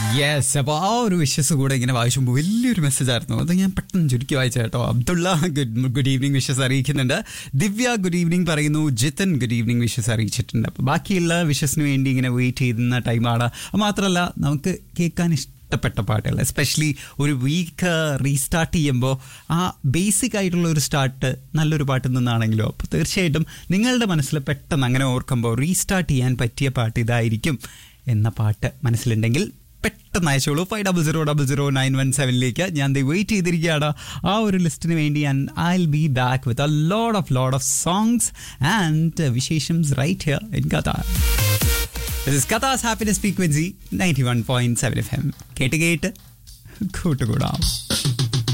Yes അപ്പോൾ ആ ഒരു വിഷസ് കൂടെ ഇങ്ങനെ വായിച്ചുമ്പോൾ വലിയൊരു മെസ്സേജ് ആയിരുന്നു അത് ഞാൻ പെട്ടെന്ന് ചുരുക്കി വായിച്ച കേട്ടോ Abdullah good good evening wishes അറിയിക്കുന്നുണ്ട് ദിവ്യ ഗുഡ് ഈവനിങ് പറയുന്നു ജിതൻ ഗുഡ് ഈവനിങ് വിഷസ് അറിയിച്ചിട്ടുണ്ട് അപ്പോൾ ബാക്കിയുള്ള വിഷസിന് വേണ്ടി ഇങ്ങനെ വെയിറ്റ് ചെയ്യുന്ന ടൈമാണ് മാത്രമല്ല നമുക്ക് കേൾക്കാൻ ഇഷ്ടപ്പെട്ട പാട്ടുകൾ എസ്പെഷ്യലി ഒരു വീക്ക് റീസ്റ്റാർട്ട് ചെയ്യുമ്പോൾ ആ ബേസിക് ആയിട്ടുള്ള ഒരു സ്റ്റാർട്ട് നല്ലൊരു പാട്ടിൽ നിന്നാണെങ്കിലോ അപ്പോൾ തീർച്ചയായിട്ടും നിങ്ങളുടെ മനസ്സിൽ പെട്ടെന്ന് അങ്ങനെ ഓർക്കുമ്പോൾ റീസ്റ്റാർട്ട് ചെയ്യാൻ പറ്റിയ പാട്ട് ഇതായിരിക്കും എന്ന പാട്ട് മനസ്സിലുണ്ടെങ്കിൽ പെട്ടെന്ന് അയച്ചോളൂ five double zero double zero nine one സെവനിലേക്ക് ഞാൻ ദേ വെയിറ്റ് ചെയ്തിരിക്കുകയാണ് ആ ഒരു ലിസ്റ്റിന് വേണ്ടി ഞാൻ I will be back with a load of load of songs and വിശേഷംസ് right here in Katha This is Katha's Happiness Frequency 91.7 FM. കേട്ട് കേട്ട് കൂട്ടുകൂടാം